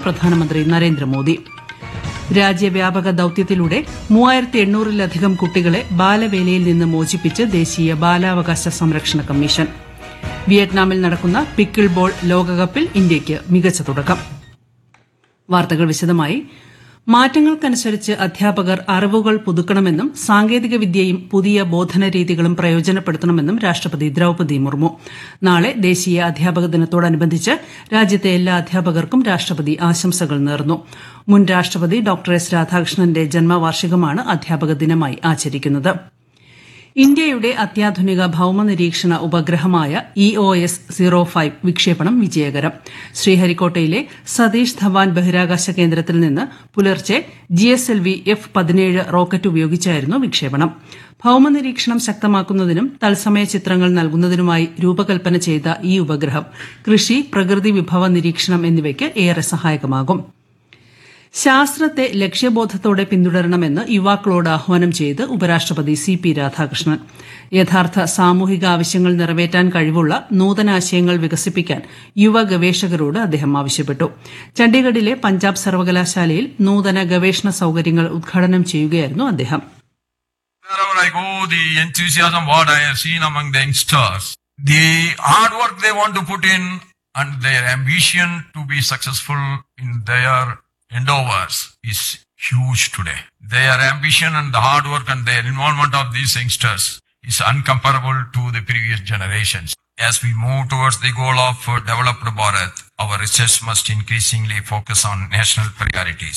പ്രധാനമന്ത്രി നരേന്ദ്രമോദി രാജ്യവ്യാപക ദൌത്യത്തിലൂടെ മൂവായിരത്തി എണ്ണൂറിലധികം കുട്ടികളെ ബാലവേലയിൽ നിന്ന് മോചിപ്പിച്ച് ദേശീയ ബാലാവകാശ സംരക്ഷണ കമ്മീഷൻ വിയറ്റ്നാമിൽ നടക്കുന്ന പിക്കിൾ ബോൾ ലോകകപ്പിൽ ഇന്ത്യയ്ക്ക് മികച്ച തുടക്കം വാർത്തകൾ വിശദമായി മാറ്റങ്ങൾക്കനുസരിച്ച് അധ്യാപകർ അറിവുകൾ പുതുക്കണമെന്നും സാങ്കേതിക വിദ്യയും പുതിയ ബോധന രീതികളും പ്രയോജനപ്പെടുത്തണമെന്നും രാഷ്ട്രപതി ദ്രൌപദി മുർമു നാളെ ദേശീയ അധ്യാപക ദിനത്തോടനുബന്ധിച്ച് രാജ്യത്തെ എല്ലാ അധ്യാപകർക്കും രാഷ്ട്രപതി ആശംസകൾ നേർന്നു മുൻ രാഷ്ട്രപതി ഡോക്ടർ എസ് രാധാകൃഷ്ണന്റെ ജന്മവാർഷികമാണ് അധ്യാപക ദിനമായി ആചരിക്കുന്നത് ഇന്ത്യയുടെ അത്യാധുനിക ഭൌമനിരീക്ഷണ ഉപഗ്രഹമായ E O S zero five വിക്ഷേപണം വിജയകരം ശ്രീഹരിക്കോട്ടയിലെ സതീഷ് ധവാൻ ബഹിരാകാശ കേന്ദ്രത്തിൽ നിന്ന് പുലർച്ചെ G S L V F പതിനേഴ് റോക്കറ്റ് ഉപയോഗിച്ചായിരുന്നു വിക്ഷേപണം ഭൌമനിരീക്ഷണം ശക്തമാക്കുന്നതിനും തത്സമയ ചിത്രങ്ങൾ നൽകുന്നതിനുമായി രൂപകൽപ്പന ചെയ്ത ഈ ഉപഗ്രഹം കൃഷി പ്രകൃതി വിഭവ നിരീക്ഷണം എന്നിവയ്ക്ക് ഏറെ സഹായകമാകും ശാസ്ത്രത്തെ ലക്ഷ്യബോധത്തോടെ പിന്തുടരണമെന്ന് യുവാക്കളോട് ആഹ്വാനം ചെയ്ത് ഉപരാഷ്ട്രപതി സി പി രാധാകൃഷ്ണൻ യഥാർത്ഥ സാമൂഹിക ആവശ്യങ്ങൾ നിറവേറ്റാൻ കഴിവുള്ള നൂതനാശയങ്ങൾ വികസിപ്പിക്കാൻ യുവ ഗവേഷകരോട് അദ്ദേഹം ആവശ്യപ്പെട്ടു ചണ്ഡീഗഡിലെ പഞ്ചാബ് സർവകലാശാലയിൽ നൂതന ഗവേഷണ സൌകര്യങ്ങൾ ഉദ്ഘാടനം ചെയ്യുകയായിരുന്നു അദ്ദേഹം Wherever I go, the enthusiasm what I have seen among the youngsters, the hard work they want to put in and their ambition to be successful in their endeavors is huge today. Their ambition and the hard work and their involvement of these youngsters is uncomparable to the previous generations. As we move towards the goal of uh, developed Bharat, our research must increasingly focus on national priorities.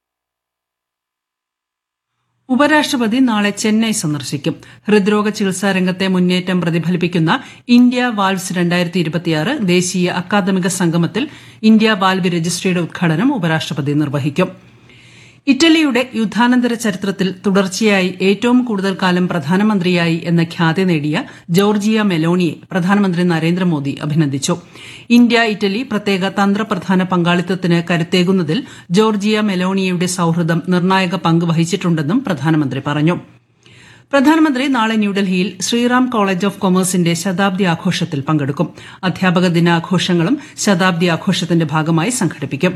ഉപരാഷ്ട്രപതി നാളെ ചെന്നൈ സന്ദർശിക്കും ഹൃദ്രോഗ ചികിത്സാ രംഗത്തെ മുന്നേറ്റം പ്രതിഫലിപ്പിക്കുന്ന India valves രണ്ടായിരത്തി ഇരുപത്തിയാറ് ദേശീയ അക്കാദമിക സംഗമത്തിൽ ഇന്ത്യ വാൽവ് രജിസ്ട്രിയുടെ ഉദ്ഘാടനം ഉപരാഷ്ട്രപതി നിർവഹിക്കും ഇറ്റലിയുടെ യുദ്ധാനന്തര ചരിത്രത്തിൽ തുടർച്ചയായി ഏറ്റവും കൂടുതൽ കാലം പ്രധാനമന്ത്രിയായി എന്ന ഖ്യാതി നേടിയ ജോർജിയ മെലോണിയെ പ്രധാനമന്ത്രി നരേന്ദ്രമോദി അഭിനന്ദിച്ചു ഇന്ത്യ ഇറ്റലി പ്രത്യേക തന്ത്രപ്രധാന പങ്കാളിത്തത്തിന് കരുത്തേകുന്നതിൽ ജോർജിയ മെലോണിയയുടെ സൌഹൃദം നിർണായക പങ്ക് വഹിച്ചിട്ടുണ്ടെന്നും പ്രധാനമന്ത്രി പറഞ്ഞു പ്രധാനമന്ത്രി നാളെ ന്യൂഡൽഹിയിൽ ശ്രീറാം കോളേജ് ഓഫ് കൊമേഴ്സിന്റെ ശതാബ്ദി ആഘോഷത്തിൽ പങ്കെടുക്കും അധ്യാപക ദിനാഘോഷങ്ങളും ശതാബ്ദി ആഘോഷത്തിന്റെ ഭാഗമായി സംഘടിപ്പിക്കും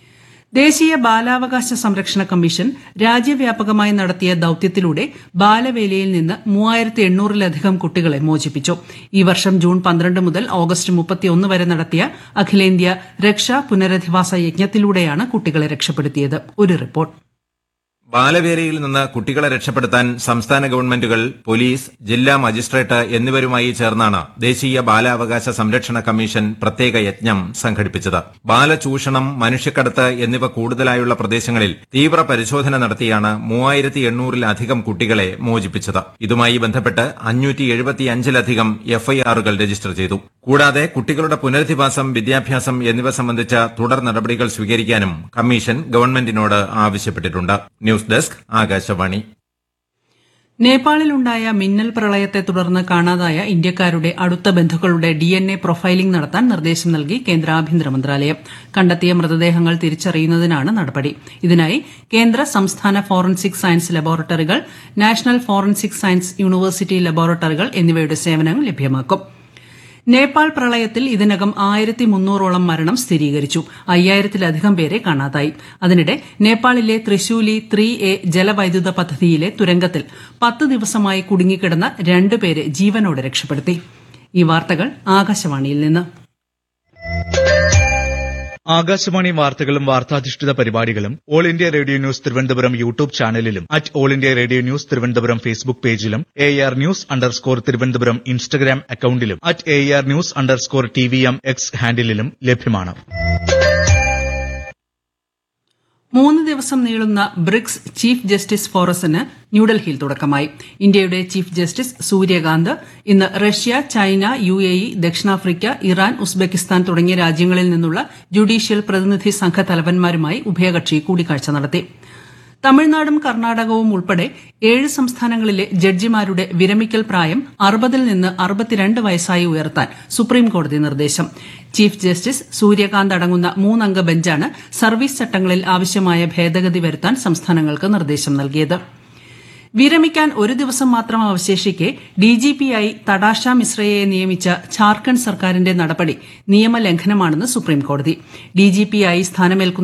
ദേശീയ ബാലാവകാശ സംരക്ഷണ കമ്മീഷൻ രാജ്യവ്യാപകമായി നടത്തിയ ദൌത്യത്തിലൂടെ ബാലവേലയിൽ നിന്ന് മൂവായിരത്തി എണ്ണൂറിലധികം കുട്ടികളെ മോചിപ്പിച്ചു ഈ വർഷം ജൂൺ പന്ത്രണ്ട് മുതൽ ഓഗസ്റ്റ് മുപ്പത്തിയൊന്ന് വരെ നടത്തിയ അഖിലേന്ത്യാ രക്ഷാ പുനരധിവാസ യജ്ഞത്തിലൂടെയാണ് കുട്ടികളെ രക്ഷപ്പെടുത്തിയത് ഒരു റിപ്പോർട്ട് ബാലവേലയിൽ നിന്ന് കുട്ടികളെ രക്ഷപ്പെടുത്താൻ സംസ്ഥാന ഗവൺമെന്റുകൾ പോലീസ് ജില്ലാ മജിസ്ട്രേറ്റ് എന്നിവരുമായി ചേർന്നാണ് ദേശീയ ബാലാവകാശ സംരക്ഷണ കമ്മീഷൻ പ്രത്യേക യജ്ഞം സംഘടിപ്പിച്ചത് ബാലചൂഷണം മനുഷ്യക്കടത്ത് എന്നിവ കൂടുതലായുള്ള പ്രദേശങ്ങളിൽ തീവ്ര പരിശോധന നടത്തിയാണ് മൂവായിരത്തി എണ്ണൂറിലധികം കുട്ടികളെ മോചിപ്പിച്ചത് ഇതുമായി ബന്ധപ്പെട്ട് അഞ്ഞൂറ്റി എഴുപത്തിയഞ്ചിലധികം എഫ്ഐആറുകൾ രജിസ്റ്റർ ചെയ്തു കൂടാതെ കുട്ടികളുടെ പുനരധിവാസം വിദ്യാഭ്യാസം എന്നിവ സംബന്ധിച്ച തുടർ നടപടികൾ സ്വീകരിക്കാനും കമ്മീഷൻ ഗവൺമെന്റിനോട് ആവശ്യപ്പെട്ടിട്ടുണ്ട് ന്യൂസ് ഡെസ്ക് ആകാശവാണി നേപ്പാളിലുണ്ടായ മിന്നൽ പ്രളയത്തെ തുടർന്ന് കാണാതായ ഇന്ത്യക്കാരുടെ അടുത്ത ബന്ധുക്കളുടെ ഡിഎൻഎ പ്രൊഫൈലിംഗ് നടത്താൻ നിർദ്ദേശം നൽകി കേന്ദ്ര ആഭ്യന്തര മന്ത്രാലയം കണ്ടെത്തിയ മൃതദേഹങ്ങൾ തിരിച്ചറിയുന്നതിനാണ് നടപടി ഇതിനായി കേന്ദ്ര സംസ്ഥാന ഫോറൻസിക് സയൻസ് ലബോറട്ടറികൾ നാഷണൽ ഫോറൻസിക് സയൻസ് യൂണിവേഴ്സിറ്റി ലബോറട്ടറികൾ എന്നിവയുടെ സേവനങ്ങൾ ലഭ്യമാക്കും നേപ്പാൾ പ്രളയത്തിൽ ഇതിനകം ആയിരത്തി മുന്നൂറോളം മരണം സ്ഥിരീകരിച്ചു അയ്യായിരത്തിലധികം പേരെ കാണാതായി അതിനിടെ നേപ്പാളിലെ ത്രിശൂലി ത്രീ എ ജലവൈദ്യുത പദ്ധതിയിലെ തുരങ്കത്തിൽ പത്ത് ദിവസമായി കുടുങ്ങിക്കിടന്ന രണ്ടുപേരെ ജീവനോടെ രക്ഷപ്പെടുത്തി ഈ വാർത്തകൾ ആകാശവാണിയിൽ നിന്ന് ആകാശവാണി വാർത്തകളും വാർത്താധിഷ്ഠിത പരിപാടികളും all India radio news Thiruvananthapuram YouTube ചാനലിലും at all India radio news Thiruvananthapuram Facebook പേജിലും A R news underscore Thiruvananthapuram Instagram അക്കൌണ്ടിലും at A R news underscore T V M X ഹാൻഡിലും ലഭ്യമാണ് മൂന്ന് ദിവസം നീളുന്ന ബ്രിക്സ് ചീഫ് ജസ്റ്റിസ് ഫോറസിന് ന്യൂഡൽഹിയിൽ തുടക്കമായി ഇന്ത്യയുടെ ചീഫ് ജസ്റ്റിസ് സൂര്യകാന്ത് ഇന്ന് Russia China U A E ദക്ഷിണാഫ്രിക്ക ഇറാൻ ഉസ്ബെക്കിസ്ഥാൻ തുടങ്ങിയ രാജ്യങ്ങളിൽ നിന്നുള്ള ജുഡീഷ്യൽ പ്രതിനിധി സംഘ തലവന്മാരുമായി ഉഭയകക്ഷി കൂടിക്കാഴ്ച നടത്തി തമിഴ്നാടും കർണാടകവും ഉൾപ്പെടെ ഏഴ് സംസ്ഥാനങ്ങളിലെ ജഡ്ജിമാരുടെ വിരമിക്കൽ പ്രായം അറുപതിൽ നിന്ന് അറുപത്തിരണ്ട് വയസ്സായി ഉയർത്താൻ സുപ്രീംകോടതി നിർദ്ദേശം ചീഫ് ജസ്റ്റിസ് സൂര്യകാന്ത് അടങ്ങുന്ന മൂന്നംഗ ബെഞ്ചാണ് സർവീസ് ചട്ടങ്ങളിൽ ആവശ്യമായ ഭേദഗതി വരുത്താൻ സംസ്ഥാനങ്ങൾക്ക് നിർദ്ദേശം നൽകിയത് വിരമിക്കാൻ ഒരു ദിവസം മാത്രം അവശേഷിക്കെ ഡിജിപിയായി തടാഷ മിശ്രയെ നിയമിച്ച ഝാർഖണ്ഡ് സർക്കാരിന്റെ നടപടി നിയമലംഘനമാണെന്ന് സുപ്രീംകോടതി ഡിജിപിയായി സ്ഥാനമേൽക്കുന്ന